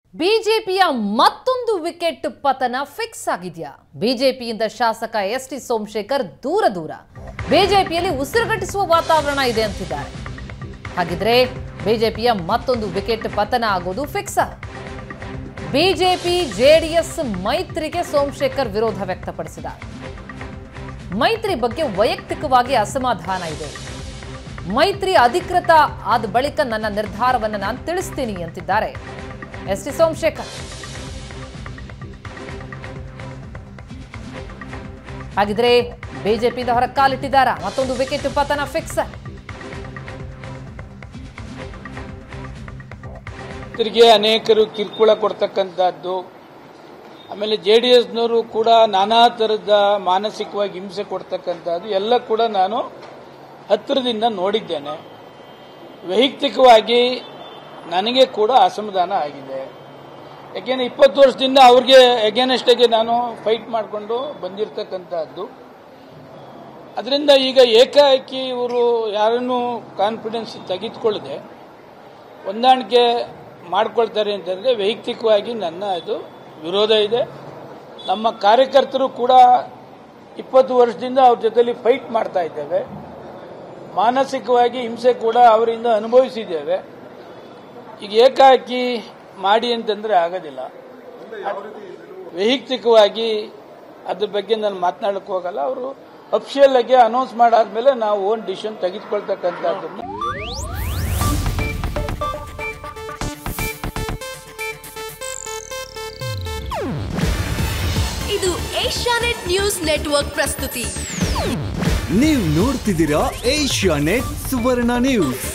ಬಿಜೆಪಿಯ ಮತ್ತೊಂದು ವಿಕೆಟ್ ಪತನ ಫಿಕ್ಸ್ ಆಗಿದೆಯಾ ಬಿಜೆಪಿಯಿಂದ ಶಾಸಕ ಎಸ್ ಟಿ ಸೋಮಶೇಖರ್ ದೂರ ದೂರ ಬಿಜೆಪಿಯಲ್ಲಿ ಉಸಿರುಗಟ್ಟಿಸುವ ವಾತಾವರಣ ಇದೆ ಅಂತಿದ್ದಾರೆ ಹಾಗಿದ್ರೆ ಬಿಜೆಪಿಯ ಮತ್ತೊಂದು ವಿಕೆಟ್ ಪತನ ಆಗೋದು ಫಿಕ್ಸ್ ಬಿಜೆಪಿ ಜೆಡಿಎಸ್ ಮೈತ್ರಿಗೆ ಸೋಮಶೇಖರ್ ವಿರೋಧ ವ್ಯಕ್ತಪಡಿಸಿದ್ದಾರೆ ಮೈತ್ರಿ ಬಗ್ಗೆ ವೈಯಕ್ತಿಕವಾಗಿ ಅಸಮಾಧಾನ ಇದೆ ಮೈತ್ರಿ ಅಧಿಕೃತ ಆದ ಬಳಿಕ ನನ್ನ ನಿರ್ಧಾರವನ್ನು ನಾನು ತಿಳಿಸ್ತೀನಿ ಅಂತಿದ್ದಾರೆ ಎಸ್ ಟಿ ಸೋಮಶೇಖರ್ ಹಾಗಿದ್ರೆ ಬಿಜೆಪಿಯಿಂದ ಹೊರ ಕಾಲಿಟ್ಟಿದ್ದಾರಾ ಮತ್ತೊಂದು ವಿಕೆಟ್ ಪತನ ಫಿಕ್ಸ್ ತಿರುಗಿ ಅನೇಕರು ಕಿರುಕುಳ ಕೊಡ್ತಕ್ಕಂಥದ್ದು ಆಮೇಲೆ ಜೆ ಡಿ ಎಸ್ನವರು ಕೂಡ ನಾನಾ ಥರದ ಮಾನಸಿಕವಾಗಿ ಹಿಂಸೆ ಕೊಡ್ತಕ್ಕಂಥದ್ದು ಎಲ್ಲ ಕೂಡ ನಾನು ಹತ್ತಿರದಿಂದ ನೋಡಿದ್ದೇನೆ ವೈಯಕ್ತಿಕವಾಗಿ ನನಗೆ ಕೂಡ ಅಸಮಾಧಾನ ಆಗಿದೆ ಯಾಕೆಂದ್ರೆ ಇಪ್ಪತ್ತು ವರ್ಷದಿಂದ ಅವ್ರಿಗೆ ಎಗೇನೆಸ್ಟಾಗಿ ನಾನು ಫೈಟ್ ಮಾಡಿಕೊಂಡು ಬಂದಿರತಕ್ಕಂಥದ್ದು ಅದರಿಂದ ಈಗ ಏಕಾಏಕಿ ಇವರು ಯಾರನ್ನೂ ಕಾನ್ಫಿಡೆನ್ಸ್ ತೆಗೆದುಕೊಳ್ಳದೆ ಹೊಂದಾಣಿಕೆ ಮಾಡ್ಕೊಳ್ತಾರೆ ಅಂತಂದರೆ ವೈಯಕ್ತಿಕವಾಗಿ ನನ್ನ ಇದು ವಿರೋಧ ಇದೆ ನಮ್ಮ ಕಾರ್ಯಕರ್ತರು ಕೂಡ ಇಪ್ಪತ್ತು ವರ್ಷದಿಂದ ಅವ್ರ ಜೊತೆಲಿ ಫೈಟ್ ಮಾಡ್ತಾ ಇದ್ದೇವೆ ಮಾನಸಿಕವಾಗಿ ಹಿಂಸೆ ಕೂಡ ಅವರಿಂದ ಅನುಭವಿಸಿದ್ದೇವೆ ಈಗ ಏಕಾಏಕಿ ಮಾಡಿ ಅಂತಂದರೆ ಆಗೋದಿಲ್ಲ ವೈಯಕ್ತಿಕವಾಗಿ ಅದ್ರ ಬಗ್ಗೆ ನಾನು ಮಾತನಾಡಕ್ಕೆ ಹೋಗಲ್ಲ ಅವರು ಅಫಿಷಿಯಲ್ ಆಗಿ ಅನೌನ್ಸ್ ಮಾಡಾದ್ಮೇಲೆ ನಾವು ಓನ್ ಡಿಸಿಷನ್ ತೆಗೆದುಕೊಳ್ತಕ್ಕಂಥದ್ದನ್ನು ಇದು ಏಷ್ಯಾನೆಟ್ ನ್ಯೂಸ್ ನೆಟ್ವರ್ಕ್ ಪ್ರಸ್ತುತಿ ನೀವು ನೋಡ್ತಿದ್ದೀರಾ ಏಷ್ಯಾ ನೆಟ್ ಸುವರ್ಣ ನ್ಯೂಸ್